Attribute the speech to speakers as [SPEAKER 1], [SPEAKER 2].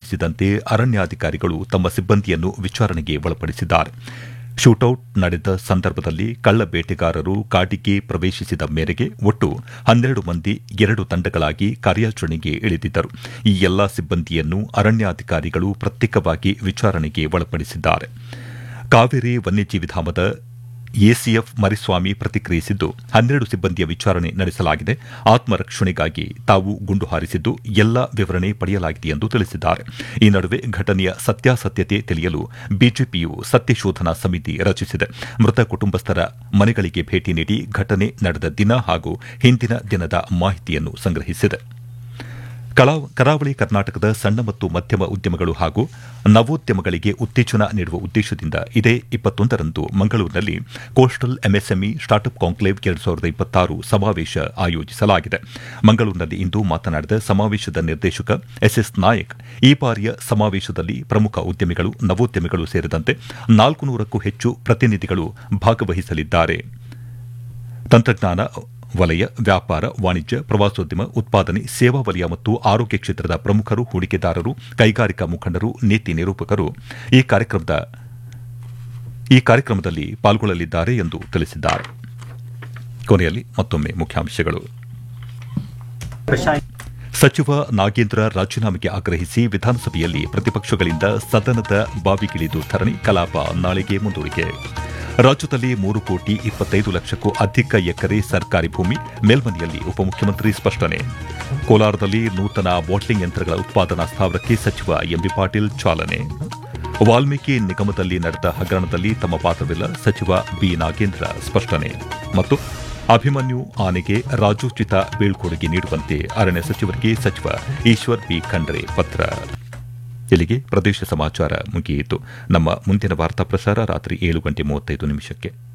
[SPEAKER 1] ಸಂಬಂಧಿಸಿದಂತೆ ಅರಣ್ಯಾಧಿಕಾರಿಗಳು ತಮ್ಮ ಸಿಬ್ಬಂದಿಯನ್ನು ವಿಚಾರಣೆಗೆ ಒಳಪಡಿಸಿದ್ದಾರೆ ಶೂಟೌಟ್ ನಡೆದ ಸಂದರ್ಭದಲ್ಲಿ ಕಳ್ಳ ಬೇಟೆಗಾರರು ಕಾಡಿಗೆ ಪ್ರವೇಶಿಸಿದ ಮೇರೆಗೆ ಒಟ್ಟು ಹನ್ನೆರಡು ಮಂದಿ ಎರಡು ತಂಡಗಳಾಗಿ ಕಾರ್ಯಾಚರಣೆಗೆ ಇಳಿದಿದ್ದರು ಈ ಎಲ್ಲಾ ಸಿಬ್ಬಂದಿಯನ್ನು ಅರಣ್ಯಾಧಿಕಾರಿಗಳು ಪ್ರತ್ಯೇಕವಾಗಿ ವಿಚಾರಣೆಗೆ ಒಳಪಡಿಸಿದ್ದಾರೆ ಕಾವೇರಿ ವನ್ಯಜೀವಿಧಾಮದ ಎಸಿಎಫ್ ಮರಿಸ್ವಾಮಿ ಪ್ರತಿಕ್ರಿಯಿಸಿದ್ದು ಹನ್ನೆರಡು ಸಿಬ್ಬಂದಿಯ ವಿಚಾರಣೆ ನಡೆಸಲಾಗಿದೆ ಆತ್ಮರಕ್ಷಣೆಗಾಗಿ ತಾವು ಗುಂಡು ಹಾರಿಸಿದ್ದು ಎಲ್ಲಾ ವಿವರಣೆ ಪಡೆಯಲಾಗಿದೆ ಎಂದು ತಿಳಿಸಿದ್ದಾರೆ ಈ ನಡುವೆ ಘಟನೆಯ ಸತ್ಯಾಸತ್ಯತೆ ತಿಳಿಯಲು ಬಿಜೆಪಿಯು ಸತ್ಯಶೋಧನಾ ಸಮಿತಿ ರಚಿಸಿದೆ ಮೃತ ಕುಟುಂಬಸ್ಥರ ಮನೆಗಳಿಗೆ ಭೇಟಿ ನೀಡಿ ಘಟನೆ ನಡೆದ ದಿನ ಹಾಗೂ ಹಿಂದಿನ ದಿನದ ಮಾಹಿತಿಯನ್ನು ಸಂಗ್ರಹಿಸಿದೆ ಕರಾವಳಿ ಕರ್ನಾಟಕದ ಸಣ್ಣ ಮತ್ತು ಮಧ್ಯಮ ಉದ್ಯಮಗಳು ಹಾಗೂ ನವೋದ್ಯಮಗಳಿಗೆ ಉತ್ತೇಜನ ನೀಡುವ ಉದ್ದೇಶದಿಂದ ಇದೇ ಇಪ್ಪತ್ತೊಂದರಂದು ಮಂಗಳೂರಿನಲ್ಲಿ ಕೋಸ್ಟಲ್ ಎಂಎಸ್ಎಂಇ ಸ್ಟಾರ್ಟ್ಅಪ್ ಕಾಂಕ್ಲೇವ್ ಎರಡು ಸಾವಿರದ ಇಪ್ಪತ್ತಾರು ಸಮಾವೇಶ ಆಯೋಜಿಸಲಾಗಿದೆ ಮಂಗಳೂರಿನಲ್ಲಿ ಇಂದು ಮಾತನಾಡಿದ ಸಮಾವೇಶದ ನಿರ್ದೇಶಕ ಎಸ್ಎಸ್ ನಾಯಕ್ ಈ ಬಾರಿಯ ಸಮಾವೇಶದಲ್ಲಿ ಪ್ರಮುಖ ಉದ್ಯಮಿಗಳು ನವೋದ್ಯಮಿಗಳು ಸೇರಿದಂತೆ ನಾಲ್ಕು ನೂರಕ್ಕೂ ಹೆಚ್ಚು ಪ್ರತಿನಿಧಿಗಳು ಭಾಗವಹಿಸಲಿದ್ದಾರೆ ತಂತ್ರಜ್ಞಾನ ವಲಯ ವ್ಯಾಪಾರ ವಾಣಿಜ್ಯ ಪ್ರವಾಸೋದ್ಯಮ ಉತ್ಪಾದನೆ ಸೇವಾ ವಲಯ ಮತ್ತು ಆರೋಗ್ಯ ಕ್ಷೇತ್ರದ ಪ್ರಮುಖರು ಹೂಡಿಕೆದಾರರು ಕೈಗಾರಿಕಾ ಮುಖಂಡರು ನೀತಿ ನಿರೂಪಕರು ಈ ಕಾರ್ಯಕ್ರಮದಲ್ಲಿ ಪಾಲ್ಗೊಳ್ಳಲಿದ್ದಾರೆ ಎಂದು ತಿಳಿಸಿದ್ದಾರೆ ಕೊನೆಯಲ್ಲಿ ಮತ್ತೊಮ್ಮೆ ಮುಖ್ಯಾಂಶಗಳು ಸಚಿವ ನಾಗೇಂದ್ರ ರಾಜೀನಾಮೆಗೆ ಆಗ್ರಹಿಸಿ ವಿಧಾನಸಭೆಯಲ್ಲಿ ಪ್ರತಿಪಕ್ಷಗಳಿಂದ ಸದನದ ಬಾವಿಗಿಳಿದು ಧರಣಿ ಕಲಾಪ ನಾಳೆಗೆ ಮುಂದೂಡಿಕೆ ರಾಜ್ಯದಲ್ಲಿ ಮೂರು ಕೋಟಿ ಇಪ್ಪತ್ತೈದು ಲಕ್ಷಕ್ಕೂ ಅಧಿಕ ಎಕರೆ ಸರ್ಕಾರಿ ಭೂಮಿ ಮೇಲ್ಮನೆಯಲ್ಲಿ ಉಪಮುಖ್ಯಮಂತ್ರಿ ಸ್ಪಷ್ಟನೆ ಕೋಲಾರದಲ್ಲಿ ನೂತನ ಬಾಟ್ಲಿಂಗ್ ಯಂತ್ರಗಳ ಉತ್ಪಾದನಾ ಸ್ಥಾವರಕ್ಕೆ ಸಚಿವ ಎಂಬಿ ಪಾಟೀಲ್ ಚಾಲನೆ ವಾಲ್ಮೀಕಿ ನಿಗಮದಲ್ಲಿ ನಡೆದ ಹಗರಣದಲ್ಲಿ ತಮ್ಮ ಪಾತ್ರವಿಲ್ಲ ಸಚಿವ ಬಿ ನಾಗೇಂದ್ರ ಸ್ಪಷ್ಟನೆ ಮತ್ತು ಅಭಿಮನ್ಯು ಆನೆಗೆ ರಾಜೋಚಿತ ಬೀಳ್ಕೊಡುಗೆ ನೀಡುವಂತೆ ಅರಣ್ಯ ಸಚಿವರಿಗೆ ಸಚಿವ ಈಶ್ವರ್ ಬಿ ಖಂಡ್ರೆ ಪತ್ರ ಇಲ್ಲಿಗೆ ಪ್ರದೇಶ ಸಮಾಚಾರ ಮುಗಿಯಿತು ನಮ್ಮ ಮುಂದಿನ ವಾರ್ತಾ ಪ್ರಸಾರ ರಾತ್ರಿ ಏಳು ಗಂಟೆ ಮೂವತ್ತೈದು ನಿಮಿಷಕ್ಕೆ